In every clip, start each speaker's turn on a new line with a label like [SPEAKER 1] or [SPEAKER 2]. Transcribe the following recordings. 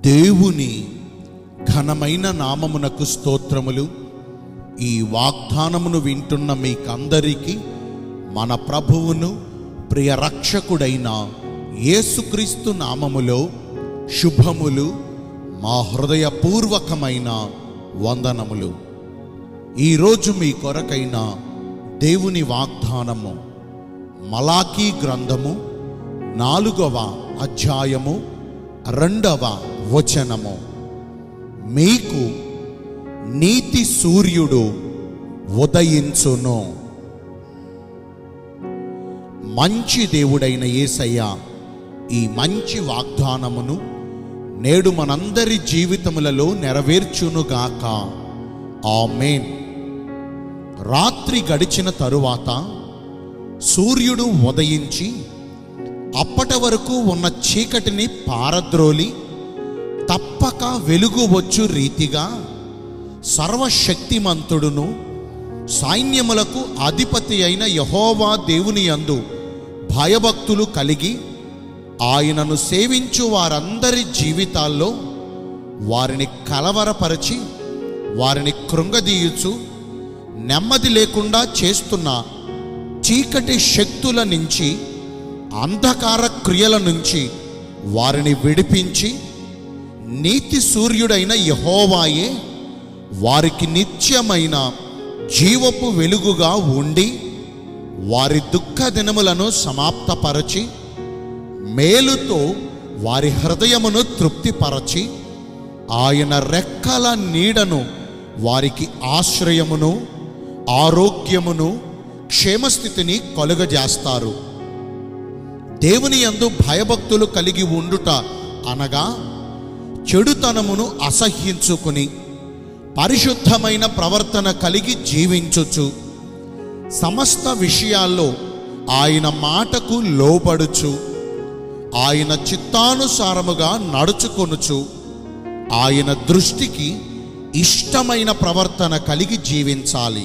[SPEAKER 1] దేవుని ఘనమైన నామమునకు స్తోత్రములు ఈ వాగ్దానమును వింటున్న మీకందరికీ మన ప్రభువును ప్రియ రక్షకుడైన యేసుక్రీస్తు నామములో శుభములు మా హృదయపూర్వకమైన వందనములు ఈరోజు మీ కొరకైన దేవుని వాగ్దానము మలాకీ గ్రంథము నాలుగవ అధ్యాయము రెండవ వచనము మీకు నీతి సూర్యుడు ఉదయించును మంచి దేవుడైన యేసయ్య ఈ మంచి వాగ్దానమును నేడు మనందరి జీవితములలో నెరవేర్చునుగాక ఆమేన్ రాత్రి గడిచిన తరువాత సూర్యుడు ఉదయించి అప్పటి వరకు ఉన్న చీకటిని పారద్రోలి తప్పక వెలుగు వచ్చు రీతిగా సర్వశక్తిమంతుడును సైన్యములకు అధిపతి అయిన యహోవా దేవుని యందు భయభక్తులు కలిగి ఆయనను సేవించు వారందరి జీవితాల్లో వారిని కలవరపరచి వారిని కృంగదీయుచు నెమ్మది లేకుండా చేస్తున్న చీకటి శక్తుల నుంచి అంధకార క్రియల నుంచి వారిని విడిపించి నీతి సూర్యుడైన యహోవాయే వారికి నిత్యమైన జీవపు వెలుగుగా ఉండి వారి దుఃఖ దినములను సమాప్తపరచి మేలుతో వారి హృదయమును తృప్తిపరచి ఆయన రెక్కల నీడను వారికి ఆశ్రయమును ఆరోగ్యమును క్షేమస్థితిని కలుగజేస్తారు దేవుని యందు భయభక్తులు కలిగి ఉండుట అనగా చెడుతనమును అసహ్యించుకుని పరిశుద్ధమైన ప్రవర్తన కలిగి జీవించుచు సమస్త విషయాల్లో ఆయన మాటకు లోబడుచు ఆయన చిత్తానుసారముగా నడుచుకొనుచు ఆయన దృష్టికి ఇష్టమైన ప్రవర్తన కలిగి జీవించాలి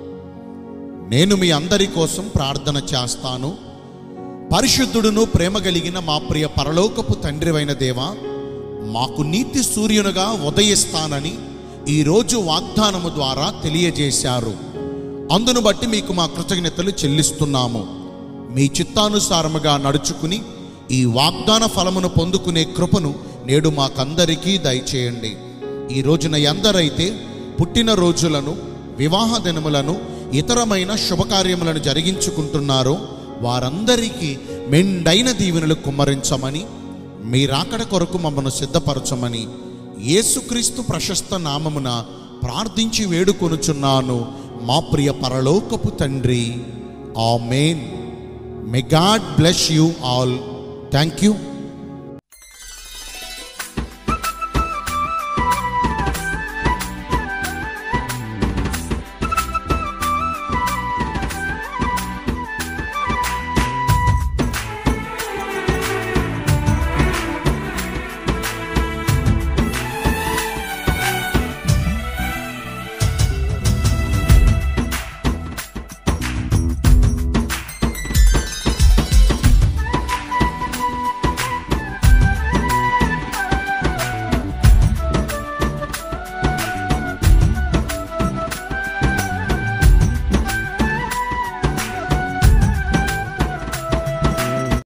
[SPEAKER 1] నేను మీ అందరి కోసం ప్రార్థన చేస్తాను పరిశుద్ధుడును ప్రేమ కలిగిన మా ప్రియ పరలోకపు తండ్రివైన దేవా మాకు నీతి సూర్యునిగా ఉదయిస్తానని ఈరోజు వాగ్దానము ద్వారా తెలియజేశారు అందును బట్టి మీకు మా కృతజ్ఞతలు చెల్లిస్తున్నాము మీ చిత్తానుసారముగా నడుచుకుని ఈ వాగ్దాన ఫలమును పొందుకునే కృపను నేడు మాకందరికీ దయచేయండి ఈ రోజున ఎందరైతే పుట్టిన రోజులను వివాహ దినములను ఇతరమైన శుభకార్యములను జరిగించుకుంటున్నారో వారందరికీ మెండైన దీవెనలు కుమ్మరించమని మీ రాకడ కొరకు మమ్మను సిద్ధపరచమని యేసుక్రీస్తు ప్రశస్త నామమున ప్రార్థించి వేడుకొనుచున్నాను మా ప్రియ పరలోకపు తండ్రి amen may God bless you all thank you